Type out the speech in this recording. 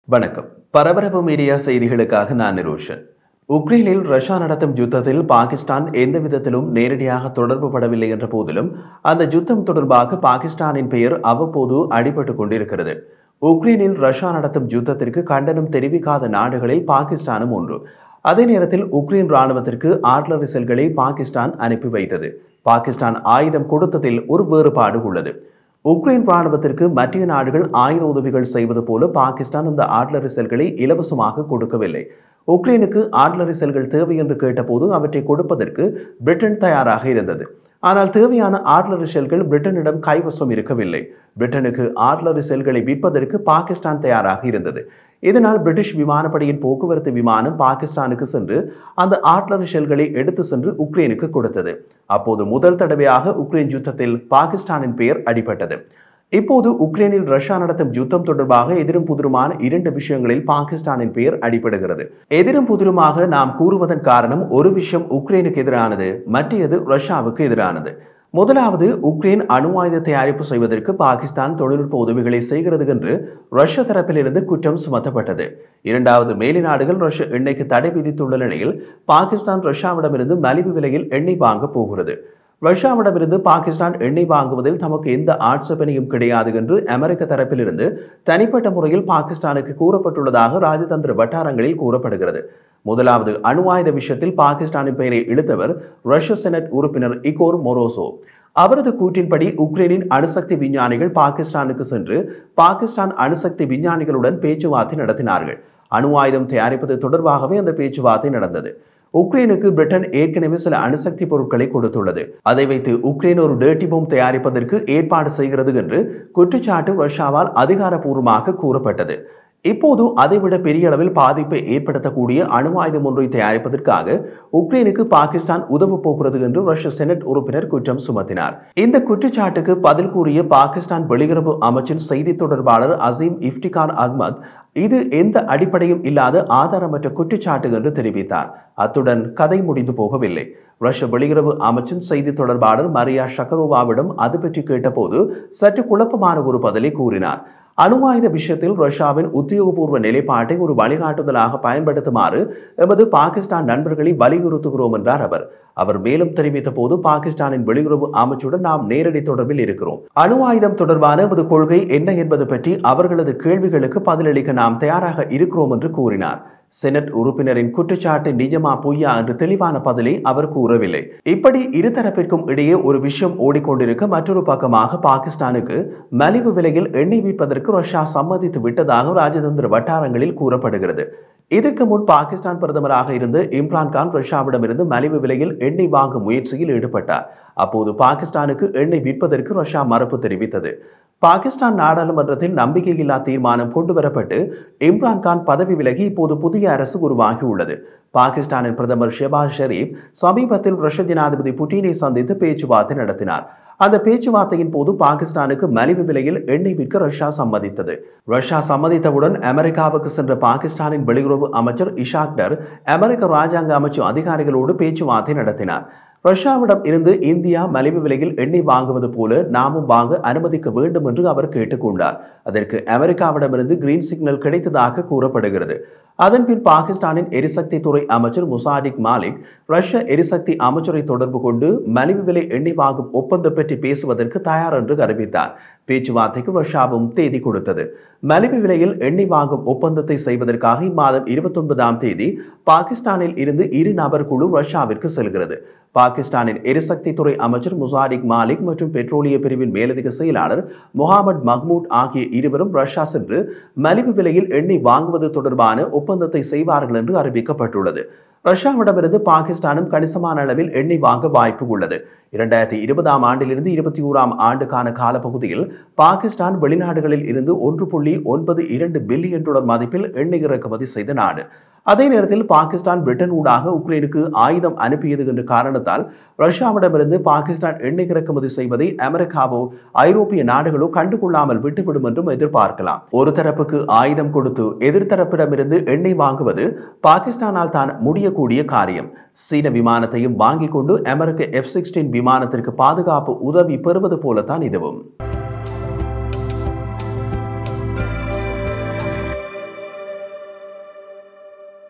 வணக்கம் பரபரப்பு மீடியா செய்திகளுக்காக நான் நிரோஷன் உக்ரைனில் ரஷ்யா நடத்தும் யுத்தத்தில் பாகிஸ்தான் எந்த விதத்திலும் நேரடியாக தொடர்பு படவில்லை என்ற போதிலும் அந்த யுத்தம் தொடர்பாக பாகிஸ்தானின் பெயர் அவ்வப்போது அடிபட்டுக் கொண்டிருக்கிறது உக்ரைனில் ரஷ்யா நடத்தும் யுத்தத்திற்கு கண்டனம் தெரிவிக்காத நாடுகளில் பாகிஸ்தானும் ஒன்று அதே நேரத்தில் உக்ரைன் ராணுவத்திற்கு ஆர்ட்லரி செல்களை பாகிஸ்தான் அனுப்பி வைத்தது பாகிஸ்தான் ஆயுதம் கொடுத்ததில் ஒரு வேறுபாடு உள்ளது உக்ரைன் ராணுவத்திற்கு மற்ற நாடுகள் ஆயுத உதவிகள் செய்வது போல பாகிஸ்தான் அந்த ஆர்ட்லரி செல்களை இலவசமாக கொடுக்கவில்லை உக்ரைனுக்கு ஆர்ட்லரி செல்கள் தேவை என்று கேட்டபோது அவற்றை கொடுப்பதற்கு பிரிட்டன் தயாராக இருந்தது ஆனால் தேவையான ஆர்ட்லரி செல்கள் பிரிட்டனிடம் கைவசம் இருக்கவில்லை பிரிட்டனுக்கு ஆர்ட்லரி செல்களை விற்பதற்கு பாகிஸ்தான் தயாராக இருந்தது இதனால் பிரிட்டிஷ் விமானப்படையின் போக்குவரத்து விமானம் பாகிஸ்தானுக்கு சென்று அந்த ஆர்ட்லரி ஷெல்களை எடுத்து சென்று உக்ரைனுக்கு கொடுத்தது அப்போது முதல் தடவையாக உக்ரைன் யுத்தத்தில் பாகிஸ்தானின் பெயர் அடிபட்டது இப்போது உக்ரைனில் ரஷ்யா நடத்தும் யுத்தம் தொடர்பாக எதிரும் புதிருமான இரண்டு விஷயங்களில் பாகிஸ்தானின் பெயர் அடிபடுகிறது எதிரும் புதிருமாக நாம் கூறுவதன் காரணம் ஒரு விஷயம் உக்ரைனுக்கு எதிரானது மற்றையது ரஷ்யாவுக்கு எதிரானது முதலாவது உக்ரைன் அணு ஆயுத தயாரிப்பு செய்வதற்கு பாகிஸ்தான் தொழில்நுட்ப உதவிகளை செய்கிறது என்று ரஷ்ய தரப்பிலிருந்து குற்றம் சுமத்தப்பட்டது இரண்டாவது மேலை நாடுகள் ரஷ்ய எண்ணெய்க்கு தடை விதித்துள்ள நிலையில் பாகிஸ்தான் ரஷ்யாவிடமிருந்து மலிவு விலையில் எண்ணெய் வாங்க போகிறது ரஷ்யாவிடமிருந்து பாகிஸ்தான் எண்ணெய் வாங்குவதில் தமக்கு எந்த ஆட்சேபனையும் கிடையாது என்று அமெரிக்க தரப்பிலிருந்து தனிப்பட்ட முறையில் பாகிஸ்தானுக்கு கூறப்பட்டுள்ளதாக ராஜதந்திர வட்டாரங்களில் கூறப்படுகிறது முதலாவது அணு ஆயுத விஷயத்தில் பாகிஸ்தானின் பெயரை இழுத்தவர் ரஷ்ய செனட் உறுப்பினர் இகோர் மொரோசோ அவரது கூற்றின்படி உக்ரைனின் அணுசக்தி விஞ்ஞானிகள் பாகிஸ்தானுக்கு சென்று பாகிஸ்தான் அணுசக்தி விஞ்ஞானிகளுடன் பேச்சுவார்த்தை நடத்தினார்கள் அணு ஆயுதம் தயாரிப்பது தொடர்பாகவே அந்த பேச்சுவார்த்தை நடந்தது உக்ரைனுக்கு பிரிட்டன் ஏற்கனவே சில அணுசக்தி பொருட்களை கொடுத்துள்ளது அதை வைத்து உக்ரைன் ஒரு டேர்ட்டி போம் தயாரிப்பதற்கு ஏற்பாடு செய்கிறது என்று குற்றச்சாட்டு ரஷ்யாவால் அதிகாரப்பூர்வமாக கூறப்பட்டது இப்போது அதைவிட பெரிய அளவில் பாதிப்பை ஏற்படுத்தக்கூடிய அணு ஆயுதம் ஒன்றை தயாரிப்பதற்காக உக்ரைனுக்கு பாகிஸ்தான் உதவ போகிறது என்று ரஷ்ய செனட் உறுப்பினர் குற்றம் சுமத்தினார் இந்த குற்றச்சாட்டுக்கு பதில் கூறிய பாகிஸ்தான் வெளியுறவு அமைச்சின் செய்தி தொடர்பாளர் அசீம் இஃப்டிகார் அஹ்மத் இது எந்த அடிப்படையும் இல்லாத ஆதாரமற்ற குற்றச்சாட்டு என்று தெரிவித்தார் அத்துடன் கதை முடிந்து போகவில்லை ரஷ்ய வெளியுறவு அமைச்சின் செய்தி தொடர்பாளர் மரியா ஷக்கரோவாவிடம் அது பற்றி கேட்டபோது சற்று குழப்பமான ஒரு பதிலை கூறினார் அணு ஆயுத விஷயத்தில் ரஷ்யாவின் உத்தியோகபூர்வ நிலைப்பாட்டை ஒரு வழிகாட்டுதலாக பயன்படுத்துமாறு எமது பாகிஸ்தான் நண்பர்களை வலியுறுத்துகிறோம் என்றார் அவர் அவர் மேலும் தெரிவித்த போது பாகிஸ்தானின் வெளியுறவு அமைச்சுடன் நாம் நேரடி தொடர்பில் இருக்கிறோம் அணு ஆயுதம் தொடர்பான எமது கொள்கை என்ன என்பது பற்றி அவர்களது கேள்விகளுக்கு பதிலளிக்க நாம் தயாராக இருக்கிறோம் என்று கூறினார் செனட் உறுப்பினரின் குற்றச்சாட்டு நிஜமா பொய்யா என்று தெளிவான பதிலை அவர் கூறவில்லை இப்படி இருதரப்பிற்கும் இடையே ஒரு விஷயம் ஓடிக்கொண்டிருக்க மற்றொரு பக்கமாக பாகிஸ்தானுக்கு மலிவு விலையில் எண்ணெய் விற்பதற்கு ரஷ்யா சம்மதித்து விட்டதாக ராஜதந்திர வட்டாரங்களில் கூறப்படுகிறது இதற்கு முன் பாகிஸ்தான் பிரதமராக இருந்த இம்ரான் கான் ரஷ்யாவிடமிருந்து மலிவு விலையில் எண்ணெய் வாங்கும் முயற்சியில் ஈடுபட்டார் அப்போது பாகிஸ்தானுக்கு எண்ணெய் விற்பதற்கு ரஷ்யா மறுப்பு தெரிவித்தது பாகிஸ்தான் நாடாளுமன்றத்தில் நம்பிக்கையில்லா தீர்மானம் கொண்டு வரப்பட்டு இம்ரான் கான் பதவி விலகி இப்போது புதிய அரசு உருவாகியுள்ளது பாகிஸ்தானின் பிரதமர் ஷெபாஸ் ஷெரீப் சமீபத்தில் ரஷ்ய ஜனாதிபதி புட்டினை சந்தித்து பேச்சுவார்த்தை நடத்தினார் அந்த பேச்சுவார்த்தையின் போது பாகிஸ்தானுக்கு மலிவு விலையில் எண்ணெய் விற்க ரஷ்யா சம்மதித்தது ரஷ்யா சம்மதித்தவுடன் அமெரிக்காவுக்கு சென்ற பாகிஸ்தானின் வெளியுறவு அமைச்சர் இஷாக்டர் அமெரிக்க ராஜாங்க அமைச்சு அதிகாரிகளோடு பேச்சுவார்த்தை நடத்தினார் ரஷ்யாவிடம் இருந்து இந்தியா மலிவு விலையில் எண்ணெய் வாங்குவது போல நாமும் வாங்க அனுமதிக்க வேண்டும் என்று அவர் கேட்டுக்கொண்டார் அதற்கு அமெரிக்காவிடமிருந்து கிரீன் சிக்னல் கிடைத்ததாக கூறப்படுகிறது அதன்பின் பாகிஸ்தானின் எரிசக்தி துறை அமைச்சர் முசாடிக் மாலிக் ரஷ்ய எரிசக்தி அமைச்சரை தொடர்பு கொண்டு மலிவு விலை எண்ணெய் வாங்கும் ஒப்பந்தம் பற்றி பேசுவதற்கு தயார் என்று அறிவித்தார் பேச்சுவார்த்தைக்கு ரஷ்யாவும் தேதி கொடுத்தது மலிவு விலையில் எண்ணெய் வாங்கும் ஒப்பந்தத்தை செய்வதற்காக இம்மாதம் இருபத்தி ஒன்பதாம் தேதி பாகிஸ்தானில் இருந்து இரு நபர் குழு ரஷ்யாவிற்கு செல்கிறது பாகிஸ்தானின் எரிசக்தி துறை அமைச்சர் முசாடிக் மாலிக் மற்றும் பெட்ரோலிய பிரிவின் மேலதிக செயலாளர் முகமது மஹ்மூத் ஆகிய இருவரும் ரஷ்யா சென்று மலிவு விலையில் எண்ணெய் வாங்குவது தொடர்பான ஒப்பந்தத்தை செய்வார்கள் என்று அறிவிக்கப்பட்டுள்ளது ரஷ்யாவிடமிருந்து பாகிஸ்தானும் கணிசமான அளவில் எண்ணெய் வாங்க வாய்ப்பு உள்ளது இரண்டாயிரத்தி இருபதாம் ஆண்டிலிருந்து இருபத்தி ஓராம் ஆண்டுக்கான காலப்பகுதியில் பாகிஸ்தான் வெளிநாடுகளில் இருந்து ஒன்று புள்ளி ஒன்பது இரண்டு பில்லியன் டாலர் மதிப்பில் எண்ணெய் இறக்குமதி செய்த நாடு அதே நேரத்தில் பாகிஸ்தான் பிரிட்டன் ஊடாக உக்ரைனுக்கு ஆயுதம் அனுப்பியது என்ற காரணத்தால் ரஷ்யாவிடமிருந்து பாகிஸ்தான் எண்ணெய் இறக்குமதி செய்வதை அமெரிக்காவோ ஐரோப்பிய நாடுகளோ கண்டுகொள்ளாமல் விட்டுவிடும் என்றும் எதிர்பார்க்கலாம் ஒரு தரப்புக்கு ஆயுதம் கொடுத்து எதிர்த்தரப்பிடமிருந்து எண்ணெய் வாங்குவது பாகிஸ்தானால் தான் முடியக்கூடிய காரியம் சீன விமானத்தையும் வாங்கிக் கொண்டு அமெரிக்க எஃப் சிக்ஸ்டீன் விமானத்திற்கு பாதுகாப்பு உதவி பெறுவது போலத்தான் இதுவும்